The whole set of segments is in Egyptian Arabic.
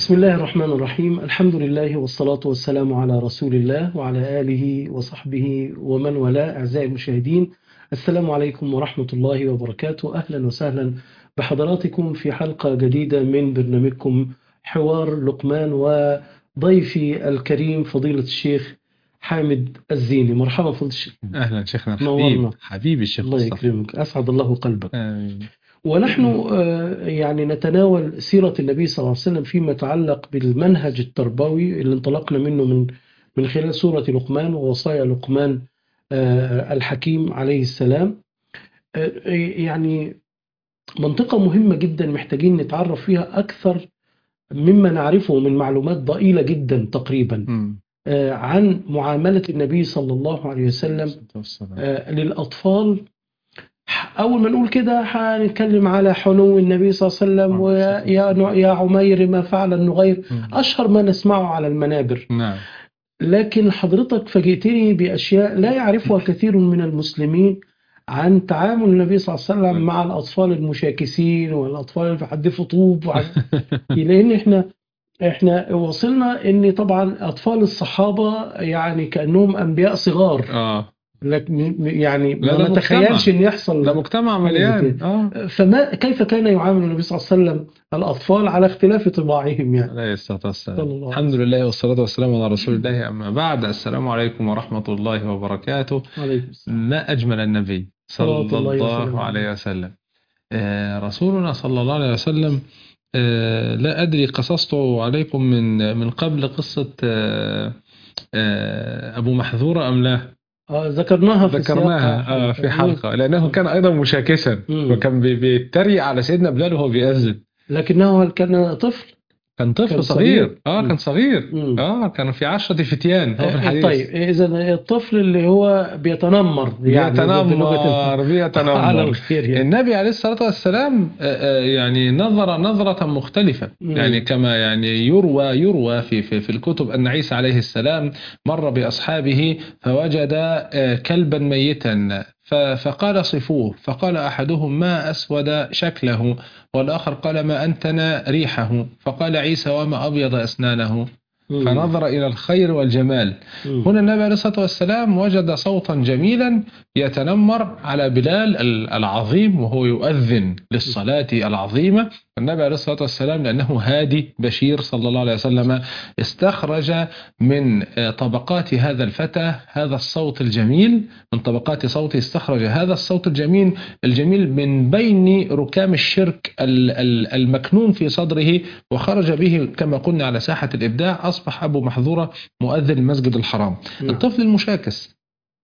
بسم الله الرحمن الرحيم الحمد لله والصلاة والسلام على رسول الله وعلى آله وصحبه ومن والاه أعزائي المشاهدين السلام عليكم ورحمة الله وبركاته أهلا وسهلا بحضراتكم في حلقة جديدة من برنامجكم حوار لقمان وضيفي الكريم فضيلة الشيخ حامد الزيني مرحبا فضيلة الشيخ اهلا شيخنا نورنا. الحبيب حبيبي الشيخ الله مصطفى يكرمك أسعد الله قلبك آمين. ونحن آه، يعني نتناول سيرة النبي صلى الله عليه وسلم فيما يتعلق بالمنهج التربوي اللي انطلقنا منه من من خلال سورة لقمان ووصايا لقمان آه، الحكيم عليه السلام آه، يعني منطقة مهمة جدا محتاجين نتعرف فيها أكثر مما نعرفه من معلومات ضئيلة جدا تقريبا مم. آه، عن معاملة النبي صلى الله عليه وسلم الصلاة والسلام. آه، للأطفال أول ما نقول كده هنتكلم على حنو النبي صلى الله عليه وسلم ويا يا عمير ما فعل النغير مم. أشهر ما نسمعه على المنابر نعم لكن حضرتك فاجئتني بأشياء لا يعرفها كثير من المسلمين عن تعامل النبي صلى الله عليه وسلم مع الأطفال المشاكسين والأطفال اللي بيحدفوا طوب وعن- لأن إحنا إحنا وصلنا إن طبعا أطفال الصحابة يعني كأنهم أنبياء صغار اه لكن يعني لا، ما ده نتخيلش مجتمع. ان يحصل ده مجتمع مليان اه فما كيف كان يعامل النبي صلى الله عليه وسلم الاطفال على اختلاف طباعهم يعني عليه الصلاة والسلام صلى الله عليه الحمد لله والصلاة والسلام على رسول الله أما بعد السلام عليكم ورحمة الله وبركاته عليكم السلام ما أجمل النبي صلى صلوات الله الله وسلامه عليه وسلم آه، رسولنا صلى الله عليه وسلم آه، لا أدري قصصت عليكم من من قبل قصة آه، آه، أبو محذورة أم لا آه ذكرناها في ذكرناها سياق آه، في حلقة لأنه كان أيضا مشاكسا مم. وكان بي- بيتريق على سيدنا بلال وهو بيأذن لكنه هل كان طفل كان طفل كان صغير صغير. اه مم. كان صغير مم. اه كان في عشرة فتيان هو في الحديث طيب اذا الطفل اللي هو بيتنمر يعني بلغة بيتنمر على بيتنمر الخير يعني النبي عليه الصلاة والسلام آه، آه، يعني نظر نظرة مختلفة مم. يعني كما يعني يروى يروى في في, في الكتب أن عيسى عليه السلام مر بأصحابه فوجد آه، كلبا ميتا ف- فقال صفوه فقال أحدهم ما أسود شكله والآخر قال ما أنتن ريحه فقال عيسى وما أبيض أسنانه مم. فنظر إلى الخير والجمال مم. هنا النبي عليه الصلاة والسلام وجد صوتا جميلا يتنمر على بلال ال- العظيم وهو يؤذن للصلاة العظيمة النبي عليه الصلاة والسلام لأنه هادي بشير صلى الله عليه وسلم استخرج من آه، طبقات هذا الفتى هذا الصوت الجميل من طبقات صوته استخرج هذا الصوت الجميل الجميل من بين ركام الشرك ال- ال- المكنون في صدره وخرج به كما قلنا على ساحة الإبداع أصبح أبو محذورة مؤذن المسجد الحرام نعم. الطفل المشاكس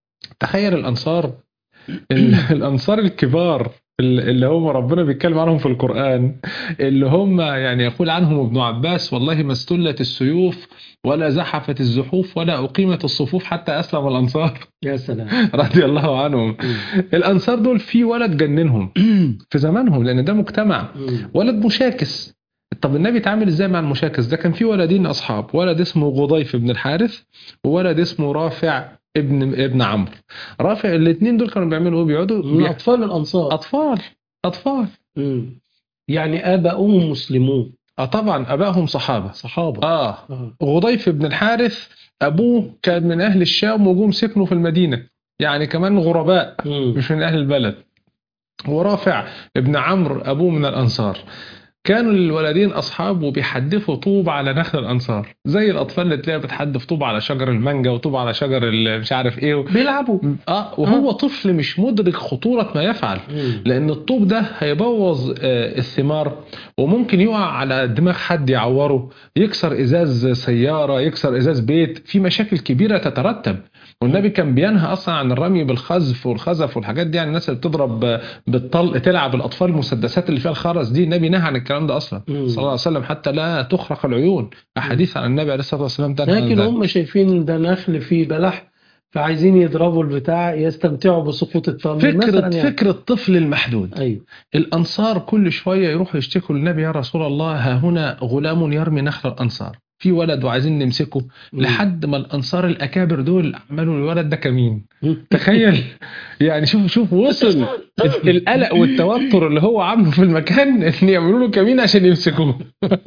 تخيل الأنصار ال- الأنصار الكبار ال- اللي هم ربنا بيتكلم عنهم في القرآن اللي هم يعني يقول عنهم ابن عباس والله ما استلت السيوف ولا زحفت الزحوف ولا أقيمت الصفوف حتى أسلم الأنصار يا سلام رضي الله عنهم مم. الأنصار دول في ولد جننهم في زمانهم لأن ده مجتمع مم. ولد مشاكس طب النبي اتعامل ازاي مع المشاكس ده كان في ولدين اصحاب ولد اسمه غضيف بن الحارث وولد اسمه رافع ابن ابن عمرو رافع الاثنين دول كانوا بيعملوا ايه بيقعدوا من بيح- اطفال الانصار اطفال اطفال مم. يعني اباؤهم مسلمون اه طبعا ابائهم صحابه صحابه اه آه. غضيف بن الحارث ابوه كان من اهل الشام وجم سكنوا في المدينه يعني كمان غرباء مم. مش من أهل البلد ورافع ابن عمرو أبوه من الأنصار كانوا الولدين أصحاب وبيحدفوا طوب على نخل الأنصار زي الأطفال اللي تلاقيها بتحدف طوب على شجر المانجا وطوب على شجر ال- مش عارف إيه بيلعبوا آه وهو طفل مش مدرك خطورة ما يفعل مم. لأن الطوب ده هيبوظ آه، الثمار وممكن يقع على دماغ حد يعوره يكسر إزاز سيارة يكسر إزاز بيت في مشاكل كبيرة تترتب والنبي كان بينهى اصلا عن الرمي بالخزف والخزف والحاجات دي يعني الناس اللي بتضرب آه، بالطلق تلعب الاطفال المسدسات اللي فيها الخرز دي النبي نهى عن الكلام ده اصلا مم. صلى الله عليه وسلم حتى لا تخرق العيون احاديث عن النبي عليه الصلاه والسلام تنهى عن لكن ذلك. هم شايفين ده نخل فيه بلح فعايزين يضربوا البتاع يستمتعوا بسقوط التمر فكرة مثلا يعني. فكرة الطفل المحدود ايوه الأنصار كل شوية يروحوا يشتكوا للنبي يا رسول الله ها هنا غلام يرمي نخل الأنصار في ولد وعايزين نمسكه لحد ما الانصار الاكابر دول عملوا الولد ده كمين تخيل يعني شوف شوف وصل القلق والتوتر اللي هو عامله في المكان ان يعملوا له كمين عشان يمسكوه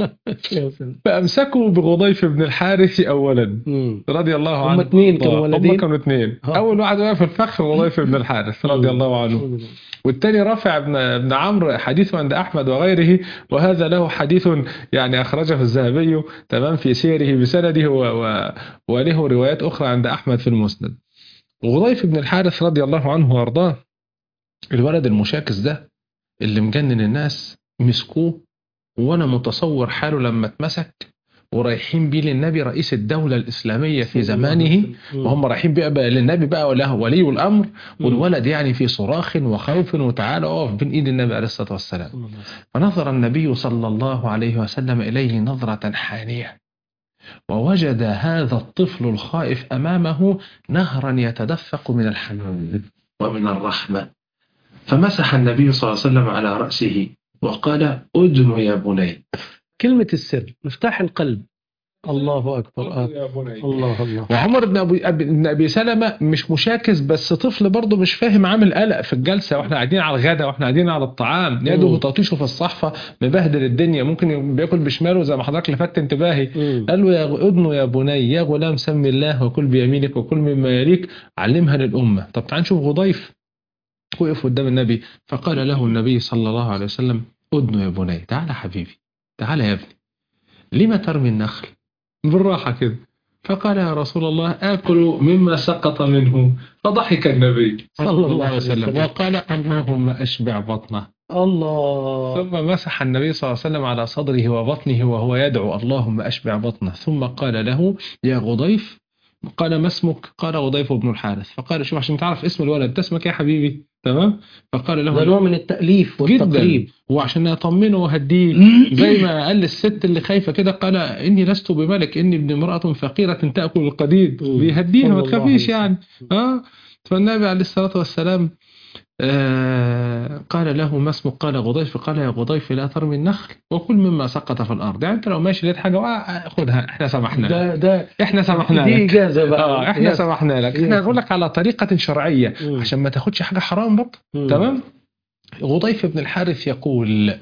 يا سلام. فامسكوا بغضيف بن الحارث اولا مم. رضي الله هم عنه اتنين كانوا هم ولدين؟ كانوا اثنين ها. اول واحد وقع في الفخ غضيف بن الحارث رضي الله عنه والتاني رافع بن بن عمرو حديثه عند احمد وغيره وهذا له حديث يعني اخرجه الذهبي تمام في سيره بسنده و و وله روايات اخرى عند احمد في المسند وغضيف بن الحارث رضي الله عنه وارضاه الولد المشاكس ده اللي مجنن الناس مسكوه وانا متصور حاله لما اتمسك ورايحين بيه للنبي رئيس الدولة الإسلامية في زمانه وهم رايحين بقى بقى للنبي بقى وله ولي الأمر والولد يعني في صراخ وخوف وتعالى اقف بين ايد النبي عليه الصلاه والسلام فنظر النبي صلى الله عليه وسلم اليه نظره حانيه ووجد هذا الطفل الخائف امامه نهرا يتدفق من الحنان ومن الرحمه فمسح النبي صلى الله عليه وسلم على راسه وقال ادن يا بني كلمة السر مفتاح القلب الله أكبر آه. يا بني الله الله وعمر بن ابي أبي- بن ابي سلمه مش مشاكس بس طفل برضه مش فاهم عامل قلق في الجلسه واحنا قاعدين على الغداء واحنا قاعدين على الطعام يده مم. تطيشه في الصحفه مبهدل الدنيا ممكن يبقى بياكل بشماله زي ما حضرتك لفت انتباهي مم. قال له يا غ- ابنه يا بني يا غلام سم الله وكل بيمينك وكل مما يليك علمها للامه طب تعال نشوف غضيف وقف قدام النبي فقال له النبي صلى الله عليه وسلم ادنو يا بني تعال حبيبي تعال يا ابني لما ترمي النخل بالراحة كده فقال يا رسول الله آكل مما سقط منه فضحك النبي صلى الله عليه وسلم. وقال اللهم أشبع بطنه الله ثم مسح النبي صلى الله عليه وسلم على صدره وبطنه وهو يدعو اللهم أشبع بطنه ثم قال له يا غضيف قال ما اسمك قال غضيف بن الحارث فقال شوف عشان تعرف اسم الولد "أنت اسمك إيه يا حبيبي تمام فقال ده له نوع من التأليف جدا والتقريب وعشان اطمنه واهديه زي ما قال الست اللي خايفه كده قال اني لست بملك اني ابن امراه فقيره تاكل القديد مم. بيهديها صلى ما الله تخافيش عليه يعني اه فالنبي عليه الصلاه والسلام آه قال له ما اسمك قال غضيف قال يا غضيف لا ترمي النخل وكل مما سقط في الارض يعني انت لو ماشي لقيت حاجه وقع، خدها احنا سمحنا لك ده ده احنا سمحنا دي لك إجازة بقى اه احنا يس. سمحنا لك يس. احنا نقول لك على طريقه شرعيه مم. عشان ما تاخدش حاجه حرام برضه مم. تمام غضيف بن الحارث يقول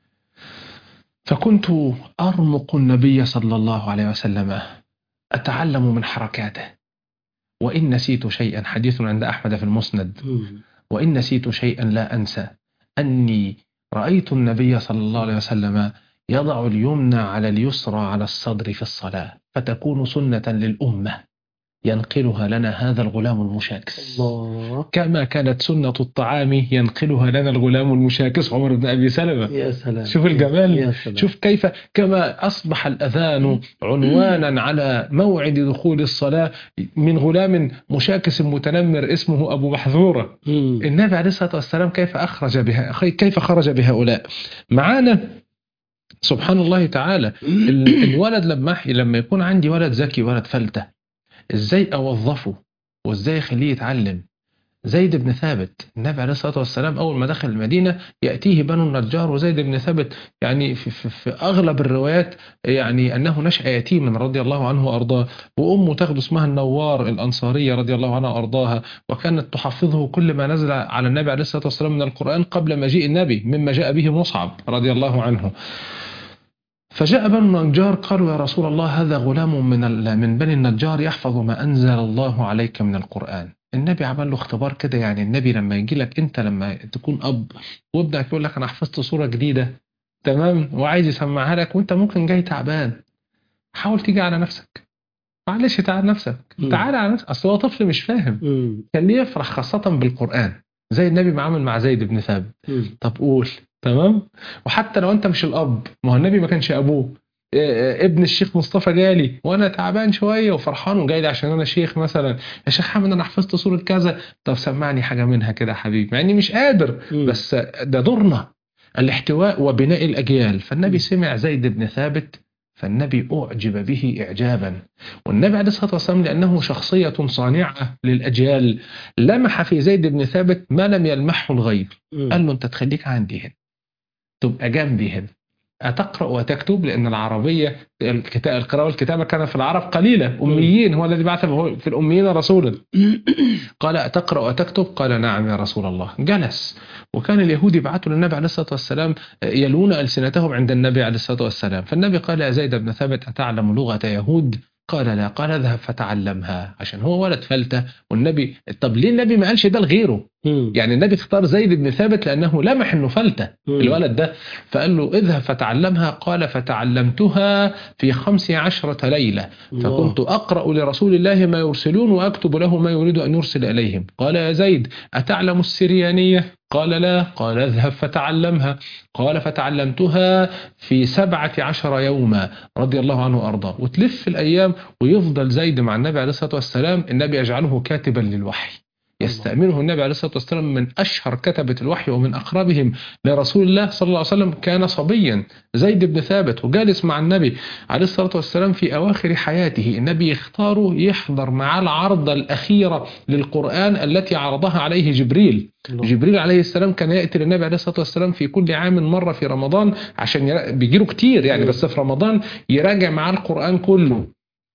فكنت أرمق النبي صلى الله عليه وسلم أتعلم من حركاته وإن نسيت شيئا حديث عند أحمد في المسند مم. وإن نسيت شيئا لا أنسى أني رأيت النبي صلى الله عليه وسلم يضع اليمنى على اليسرى على الصدر في الصلاة فتكون سنة للأمة ينقلها لنا هذا الغلام المشاكس الله كما كانت سنة الطعام ينقلها لنا الغلام المشاكس عمر بن أبي سلمة يا سلام شوف الجمال يا سلام شوف كيف كما أصبح الأذان عنوانا على موعد دخول الصلاة من غلام مشاكس متنمر اسمه أبو محذورة مم. النبي عليه الصلاة والسلام كيف أخرج بها كيف خرج بهؤلاء معانا سبحان الله تعالى ال- الولد لما لما يكون عندي ولد ذكي ولد فلتة ازاي اوظفه وازاي اخليه يتعلم زيد بن ثابت النبي عليه الصلاه والسلام اول ما دخل المدينه ياتيه بنو النجار وزيد بن ثابت يعني في, في, في اغلب الروايات يعني انه نشا يتيما رضي الله عنه وارضاه وامه تاخد اسمها النوار الانصاريه رضي الله عنها وارضاها وكانت تحفظه كل ما نزل على النبي عليه الصلاه والسلام من القران قبل مجيء النبي مما جاء به مصعب رضي الله عنه فجاء بنو النجار قالوا يا رسول الله هذا غلام من ال- من بني النجار يحفظ ما انزل الله عليك من القران النبي عمل له اختبار كده يعني النبي لما يجي لك انت لما تكون اب وابنك يقول لك انا حفظت سوره جديده تمام وعايز يسمعها لك وانت ممكن جاي تعبان حاول تيجي على نفسك معلش تعال نفسك مم. تعال على نفسك اصل هو طفل مش فاهم مم. خليه يفرح خاصه بالقران زي النبي ما عمل مع زيد بن ثابت مم. طب قول تمام وحتى لو انت مش الاب ما هو النبي ما كانش ابوه إيه إيه ابن الشيخ مصطفى جالي وانا تعبان شويه وفرحان وجاي لي عشان انا شيخ مثلا يا شيخ حامد انا حفظت سوره كذا طب سمعني حاجه منها كده يا حبيبي مع اني مش قادر مم. بس ده دورنا الاحتواء وبناء الاجيال فالنبي مم. سمع زيد بن ثابت فالنبي اعجب به اعجابا والنبي عليه الصلاه والسلام لانه شخصيه صانعه للاجيال لمح في زيد بن ثابت ما لم يلمحه الغير مم. قال له انت تخليك عندي هنا تبقى جنبي هنا أتقرأ وتكتب لأن العربية الكتاب القراءة والكتابة كانت في العرب قليلة أميين هو الذي بعث في الأميين رسولا قال أتقرأ وتكتب قال نعم يا رسول الله جلس وكان اليهود يبعثوا للنبي عليه الصلاة والسلام يلون ألسنتهم عند النبي عليه الصلاة والسلام فالنبي قال يا زيد بن ثابت أتعلم لغة يهود قال لا قال اذهب فتعلمها عشان هو ولد فلتة والنبي طب ليه النبي ما قالش ده لغيره مم. يعني النبي اختار زيد بن ثابت لأنه لمح أنه فلتة مم. الولد ده فقال له اذهب فتعلمها قال فتعلمتها في خمس عشرة ليلة الله. فكنت أقرأ لرسول الله ما يرسلون وأكتب له ما يريد أن يرسل إليهم قال يا زيد أتعلم السريانية قال لا قال اذهب فتعلمها قال فتعلمتها في سبعة عشر يوما رضي الله عنه وأرضاه وتلف الأيام ويفضل زيد مع النبي عليه الصلاة والسلام النبي يجعله كاتبا للوحي يستأمنه النبي عليه الصلاة والسلام من أشهر كتبة الوحي ومن أقربهم لرسول الله صلى الله عليه وسلم كان صبيا زيد بن ثابت وجالس مع النبي عليه الصلاة والسلام في أواخر حياته النبي يختاره يحضر مع العرضة الأخيرة للقرآن التي عرضها عليه جبريل الله. جبريل عليه السلام كان يأتي للنبي عليه الصلاة والسلام في كل عام مرة في رمضان عشان يرا... بيجيله كتير يعني مم. بس في رمضان يراجع معاه القرآن كله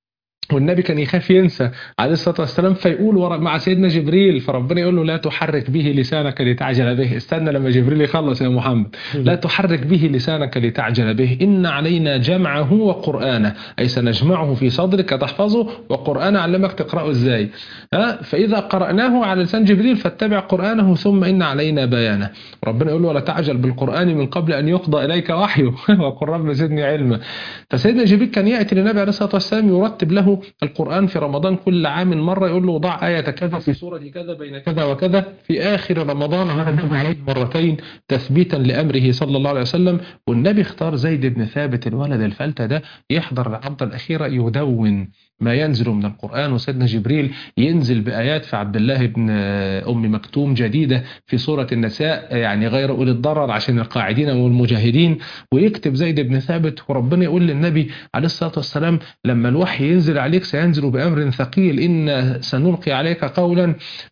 والنبي كان يخاف ينسى عليه الصلاة والسلام فيقول ورا مع سيدنا جبريل فربنا يقول له لا تحرك به لسانك لتعجل به استنى لما جبريل يخلص يا محمد لا تحرك به لسانك لتعجل به إن علينا جمعه وقرآنه أي سنجمعه في صدرك تحفظه وقرآن علمك تقرأه إزاي ها فإذا قرأناه على لسان جبريل فاتبع قرآنه ثم إن علينا بيانه ربنا يقول له ولا تعجل بالقرآن من قبل أن يقضى إليك وحيه وقل رب زدني علما فسيدنا جبريل كان يأتي للنبي عليه الصلاة والسلام يرتب له القرآن في رمضان كل عام مرة يقول له ضع آية كذا في سورة كذا بين كذا وكذا في آخر رمضان عاد عليه مرتين تثبيتا لأمره صلى الله عليه وسلم والنبي اختار زيد بن ثابت الولد الفلتة ده يحضر العبد الأخيرة يدون ما ينزل من القرآن وسيدنا جبريل ينزل بآيات في عبد الله بن أم مكتوم جديدة في سورة النساء يعني غير أولي الضرر عشان القاعدين والمجاهدين ويكتب زيد بن ثابت وربنا يقول للنبي عليه الصلاة والسلام لما الوحي ينزل عليك سينزل بأمر ثقيل إن سنلقي عليك قولا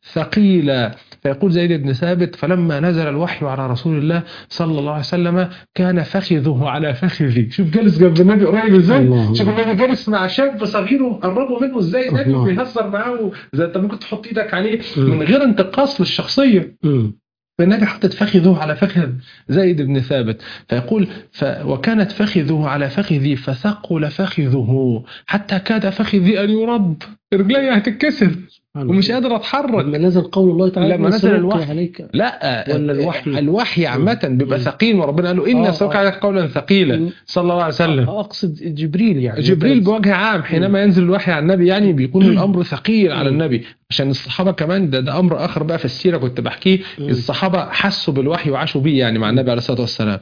ثقيلا فيقول زيد بن ثابت فلما نزل الوحي على رسول الله صلى الله عليه وسلم كان فخذه على فخذي شوف جالس جنب النبي قريب ازاي الله. شوف النبي جالس مع شاب صغير وقربوا منه ازاي النبي الله. بيهزر معاه زي انت ممكن تحط ايدك عليه مم. من غير انتقاص للشخصيه مم. فالنبي حطت فخذه على فخذ زيد بن ثابت فيقول ف وكانت فخذه على فخذي فثقل فخذه حتى كاد فخذي ان يرد رجلي هتتكسر سبحان ومش الله. قادر اتحرك لما نزل قول الله تعالى لما إن نزل سنلقي الوحي. عليك لا ولا الوحي؟ الوحي عامة بيبقى مم. ثقيل وربنا قال له إن آه، سوك آه. عليك قولا ثقيلا مم. صلى الله عليه وسلم أقصد جبريل يعني جبريل بوجه عام حينما ينزل الوحي على النبي يعني بيكون الامر ثقيل على مم. النبي عشان الصحابه كمان ده, ده امر اخر بقى في السيره كنت بحكيه مم. الصحابه حسوا بالوحي وعاشوا بيه يعني مع النبي عليه الصلاه والسلام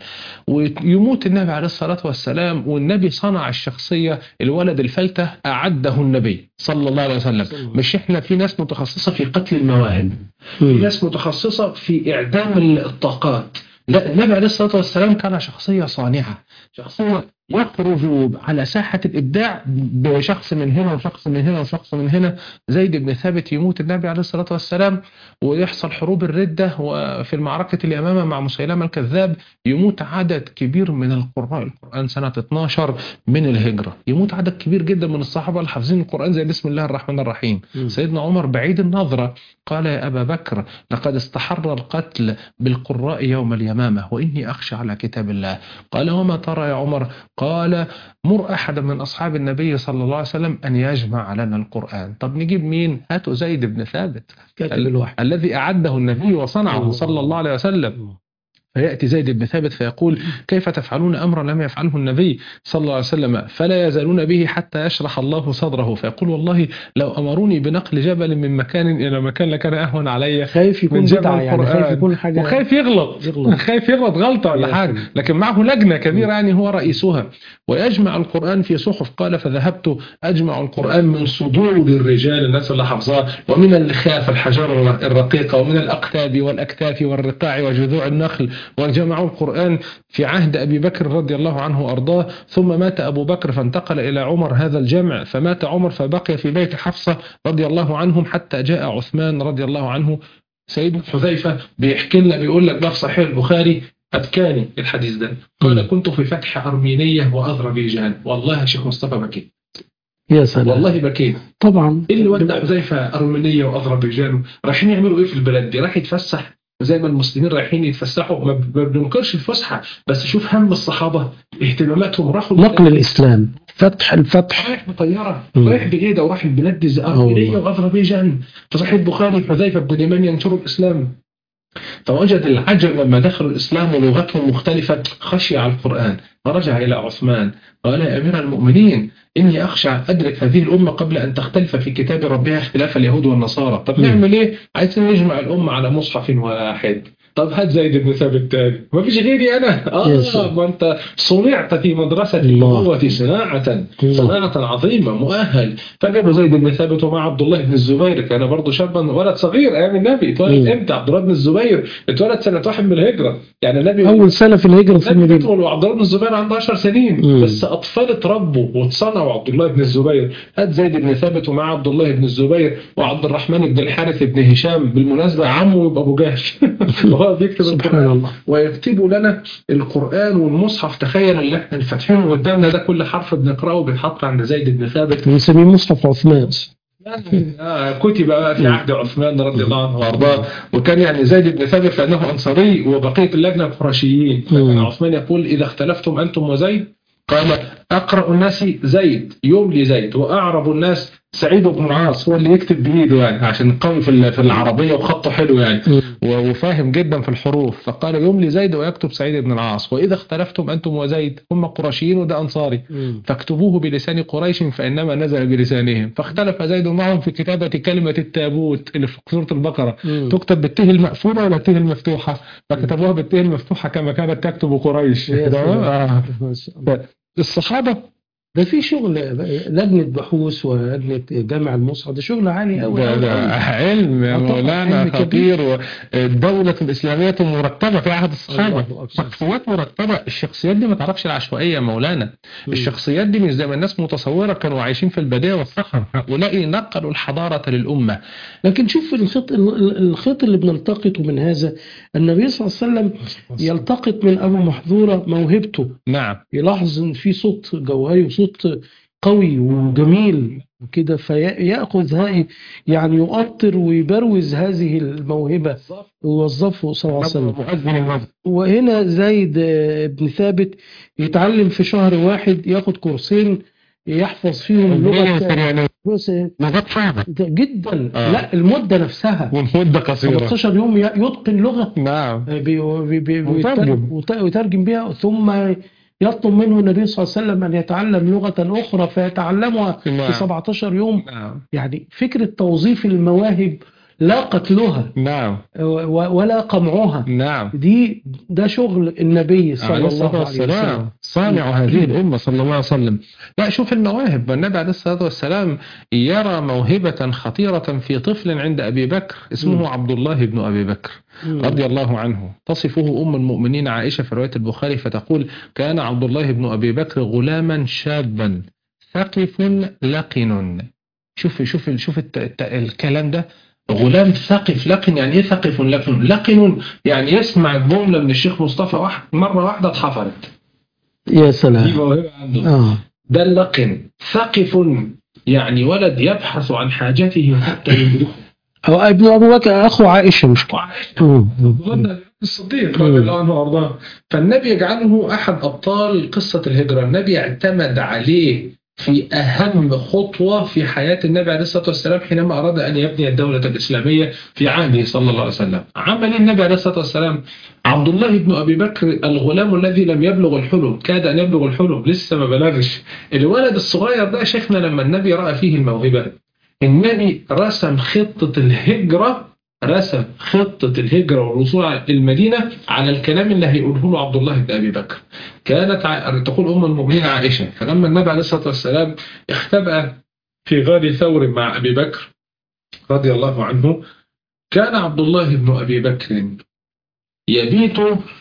ويموت النبي عليه الصلاه والسلام والنبي صنع الشخصيه الولد الفلته اعده النبي صلى الله عليه وسلم صلى الله. مش احنا في ناس متخصصه في قتل المواهب في مم. ناس متخصصة في إعدام الطاقات لا النبي عليه الصلاة والسلام كان شخصية صانعة شخصية يخرج على ساحة الإبداع بشخص من هنا وشخص من هنا وشخص من هنا زيد بن ثابت يموت النبي عليه الصلاة والسلام ويحصل حروب الردة وفي المعركة اليمامة مع مسيلمة الكذاب يموت عدد كبير من القراء القرآن سنة 12 من الهجرة يموت عدد كبير جدا من الصحابة اللي حافظين القرآن زي بسم الله الرحمن الرحيم مم. سيدنا عمر بعيد النظرة قال يا أبا بكر لقد استحر القتل بالقراء يوم اليمامة وإني أخشى على كتاب الله قال وما ترى يا عمر قال مر أحدا من أصحاب النبي صلى الله عليه وسلم أن يجمع لنا القرآن طب نجيب مين هاتوا زيد بن ثابت كاتب ال- الوحي الذي أعده النبي وصنعه الله. صلى الله عليه وسلم الله. فيأتي زيد بن ثابت فيقول كيف تفعلون أمرا لم يفعله النبي صلى الله عليه وسلم فلا يزالون به حتى يشرح الله صدره فيقول والله لو أمروني بنقل جبل من مكان إلى مكان لكان أهون علي خايف يكون من جمع بدعة يعني القرآن. خايف يكون حاجة وخايف يغلط يغلط. خايف يغلط غلطة ولا يا حاجة سلام. لكن معه لجنة كبيرة يعني هو رئيسها ويجمع القرآن في صحف قال فذهبت أجمع القرآن من صدور الرجال الناس اللي حفظاه ومن اللخاف الحجر الرقيقة ومن الأقتاب والأكتاف والرقاع وجذوع النخل وجمعوا القرآن في عهد أبي بكر رضي الله عنه وأرضاه ثم مات أبو بكر فانتقل إلى عمر هذا الجمع فمات عمر فبقي في بيت حفصة رضي الله عنهم حتى جاء عثمان رضي الله عنه سيدنا حذيفة بيحكي لنا بيقول لك ده في صحيح البخاري أبكاني الحديث ده قال مم. كنت في فتح أرمينية وأذربيجان والله يا شيخ مصطفى بكيت يا سلام والله بكيت طبعا ايه اللي ودع حذيفه ارمينيه واذربيجان رايحين يعملوا ايه في البلد دي رايح يتفسح زي ما المسلمين رايحين يتفسحوا ما ب- ما بننكرش الفسحه بس شوف هم الصحابه اهتماماتهم راحوا نقل الإسلام فتح الفتح رايح بطياره مم. رايح بجيده وراح البلاد دي زي ارمينيه الله. واذربيجان في صحيح البخاري حذيفه بن اليمان ينشروا الاسلام فوجد العجب لما دخلوا الاسلام ولغتهم مختلفه خشي على القران فرجع الى عثمان قال يا امير المؤمنين اني اخشى ادرك هذه الامه قبل ان تختلف في كتاب ربها اختلاف اليهود والنصارى طب مم. نعمل ايه عايزين نجمع الامه على مصحف واحد طب هات زيد بن ثابت تاني ما فيش غيري انا يا اه سلام. ما انت صنعت في مدرسه الله. النبوه صناعه الله. صناعة عظيمة مؤهل فجابوا زيد بن ثابت ومع عبد الله بن الزبير كان برضه شابا ولد صغير ايام النبي اتولد مم. امتى عبد الله بن الزبير اتولد سنة واحد من الهجرة يعني النبي أول سنة في الهجرة في النبي المدينة يدخل وعبد الله بن الزبير عنده 10 سنين مم. بس اطفال اتربوا واتصنعوا عبد الله بن الزبير هات زيد بن ثابت ومع عبد الله بن الزبير وعبد الرحمن بن الحارث بن هشام بالمناسبة عمه يبقى ابو جهل وهو بيكتب سبحان القرآن الله ويكتبوا لنا القرآن والمصحف تخيل اللي احنا اللي فاتحينه قدامنا ده كل حرف بنقراه بيتحط عند زيد بن ثابت بنسميه مصحف عثمان آه كتب بقى في عهد عثمان رضي الله عنه وارضاه وكان يعني زيد بن ثابت لانه انصاري وبقيه اللجنه قرشيين فكان مم. عثمان يقول اذا اختلفتم انتم وزيد قال اقرا الناس زيد يملي زيد واعرب الناس سعيد بن العاص هو اللي يكتب بايده يعني عشان قوي في ال- في العربيه وخطه حلو يعني مم. و- وفاهم جدا في الحروف فقال يملي زيد ويكتب سعيد بن العاص واذا اختلفتم انتم وزيد هم قرشيين وده انصاري مم. فاكتبوه بلسان قريش فإنما نزل بلسانهم فاختلف زيد معهم في كتابة كلمة التابوت اللي في سورة البقرة مم. تكتب بالته المقفولة ولا الته المفتوحة فكتبوها بالته المفتوحة كما كانت تكتب قريش يا تمام؟ سلام. آه. ما شاء الله. الصحابة ده في شغل لجنة بحوث ولجنة جامع المصحف ده شغل عالي قوي ده, ده علم يا آه طبعاً، مولانا علم خطير والدولة الإسلامية مرتبة في عهد الصحابة الله أكبر. شخصيات مرتبة الشخصيات دي ما تعرفش العشوائية يا مولانا مم. الشخصيات دي مش زي ما الناس متصورة كانوا عايشين في البداية والصحراء هؤلاء نقلوا الحضارة للأمة لكن شوف الخط الخط اللي بنلتقطه من هذا النبي صلى الله عليه وسلم يلتقط من ابو محذوره موهبته نعم يلاحظ ان في صوت جوهري وصوت قوي وجميل وكده فياخذ هاي يعني يؤطر ويبروز هذه الموهبه ويوظفه صلى الله عليه وسلم مؤذن المسجد وهنا زيد آه، بن ثابت يتعلم في شهر واحد ياخد كورسين يحفظ فيهم لغه بص، لغات صعبة جدا آه. لا المده نفسها ومدة قصيرة 15 يوم ي- يتقن لغه نعم بي- بي- بي- مترجم. ويترجم- وت- ويترجم بها ثم يطلب منه النبي صلى الله عليه وسلم ان يتعلم لغه اخرى فيتعلمها نعم. في 17 يوم نعم يعني فكره توظيف المواهب لا قتلها نعم و- ولا قمعها نعم دي ده شغل النبي صلى عليه الله الصلاة عليه والسلام وسلم صانع هذه الأمة صلى الله عليه وسلم لا شوف المواهب النبي عليه الصلاة والسلام يرى موهبة خطيرة في طفل عند أبي بكر اسمه مم. عبد الله بن أبي بكر مم. رضي الله عنه تصفه أم المؤمنين عائشة في رواية البخاري فتقول كان عبد الله بن أبي بكر غلاما شابا ثقف لقن شوف شوف شوف الت- الت- الكلام ده غلام ثقف لقن يعني ايه ثقف لقن لقن يعني يسمع الجمله من الشيخ مصطفى واحد مره واحده اتحفرت يا دي سلام موهبه عنده اه ده اللقن ثقف يعني ولد يبحث عن حاجته حتى يدركه هو ابن ابو بكر اخو عائشه مش كده وعائشة مم. ظن الصديق رضي الله عنه وارضاه فالنبي يجعله احد ابطال قصه الهجره النبي اعتمد عليه في اهم خطوه في حياه النبي عليه الصلاه والسلام حينما اراد ان يبني الدوله الاسلاميه في عهده صلى الله عليه وسلم عمل إيه النبي عليه الصلاه والسلام عبد الله بن ابي بكر الغلام الذي لم يبلغ الحلم كاد ان يبلغ الحلم لسه ما بلغش الولد الصغير ده شيخنا لما النبي راى فيه الموهبه النبي رسم خطه الهجره رسم خطة الهجرة والوصول على المدينة على الكلام اللي هيقوله له عبد الله بن أبي بكر كانت ع... تقول أم المؤمنين عائشة فلما النبي عليه الصلاة والسلام اختبأ في غار ثور مع أبي بكر رضي الله عنه كان عبد الله بن أبي بكر يبيت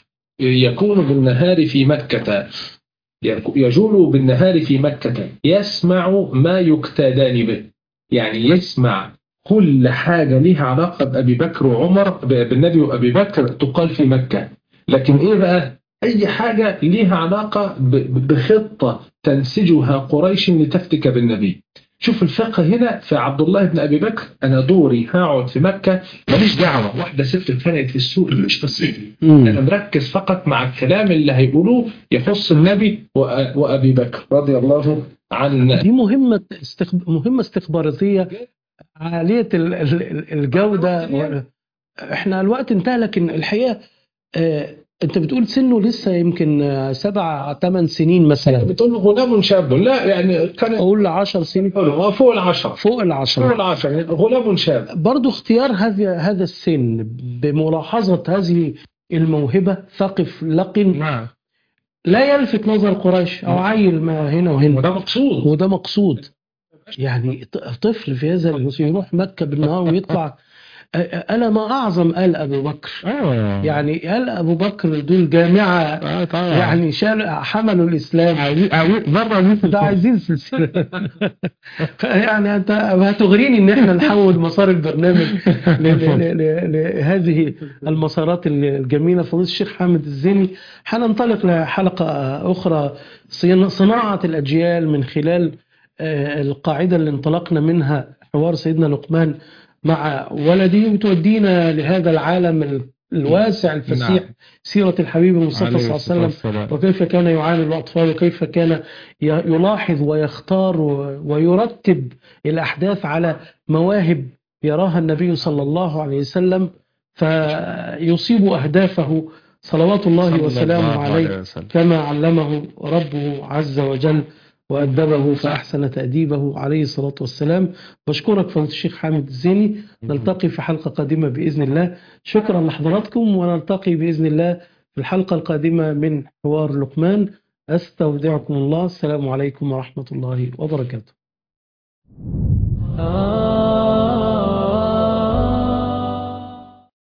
يكون بالنهار في مكة يك- يجول بالنهار في مكة يسمع ما يكتادان به يعني يسمع كل حاجة لها علاقة بأبي بكر وعمر ب- بالنبي وأبي بكر تقال في مكة لكن ايه بقى اي حاجه ليها علاقه ب- ب- بخطه تنسجها قريش لتفتك بالنبي شوف الفقه هنا في عبد الله بن ابي بكر انا دوري هقعد في مكه ماليش دعوه واحده ست اتخانقت في السوق مش قصتي انا مم. مركز فقط مع الكلام اللي هيقولوه يخص النبي وأ- وابي بكر رضي الله عن دي مهمة استخب... مهمة استخباراتية عالية ال- ال- الجودة و... احنا الوقت انتهى لكن الحقيقة آه، انت بتقول سنه لسه يمكن آه، سبع ثمان سنين مثلا بتقول غلام شاب لا يعني كان اقول عشر سنين هو فوق العشرة فوق فوق العشرة العشرة يعني غلام شاب برضو اختيار هذا هذا السن بملاحظة هذه الموهبة ثقف لقن نعم لا يلفت نظر قريش او عيل ما هنا وهنا وده مقصود وده مقصود يعني ط- طفل في هذا يروح مكة بالنهار ويطلع أ- أ- أنا ما أعظم آل أبو بكر اه يعني آل أبو بكر دول جامعة اه طبعا يعني شال حملوا الإسلام بره ده عايزين سلسلة يعني أنت هتغريني إن إحنا نحول مسار البرنامج ل- ل- ل- لهذه المسارات الجميلة فضيلة الشيخ حامد الزيني هننطلق لحلقة أخرى صيان- صناعة الأجيال من خلال آه، القاعدة اللي انطلقنا منها حوار سيدنا لقمان مع ولدي وتودينا لهذا العالم ال- الواسع الفسيح نعم. سيرة الحبيب المصطفى صلى الله عليه وسلم وكيف كان يعامل الأطفال وكيف كان ي- يلاحظ ويختار و- ويرتب الأحداث على مواهب يراها النبي صلى الله عليه وسلم فيصيب أهدافه صلوات الله وسلامه عليه كما علمه ربه عز وجل وأدبه فأحسن تأديبه عليه الصلاة والسلام بشكرك فضيلة الشيخ حامد الزيني نلتقي في حلقة قادمة بإذن الله شكرا لحضراتكم ونلتقي بإذن الله في الحلقة القادمة من حوار لقمان أستودعكم الله السلام عليكم ورحمة الله وبركاته آه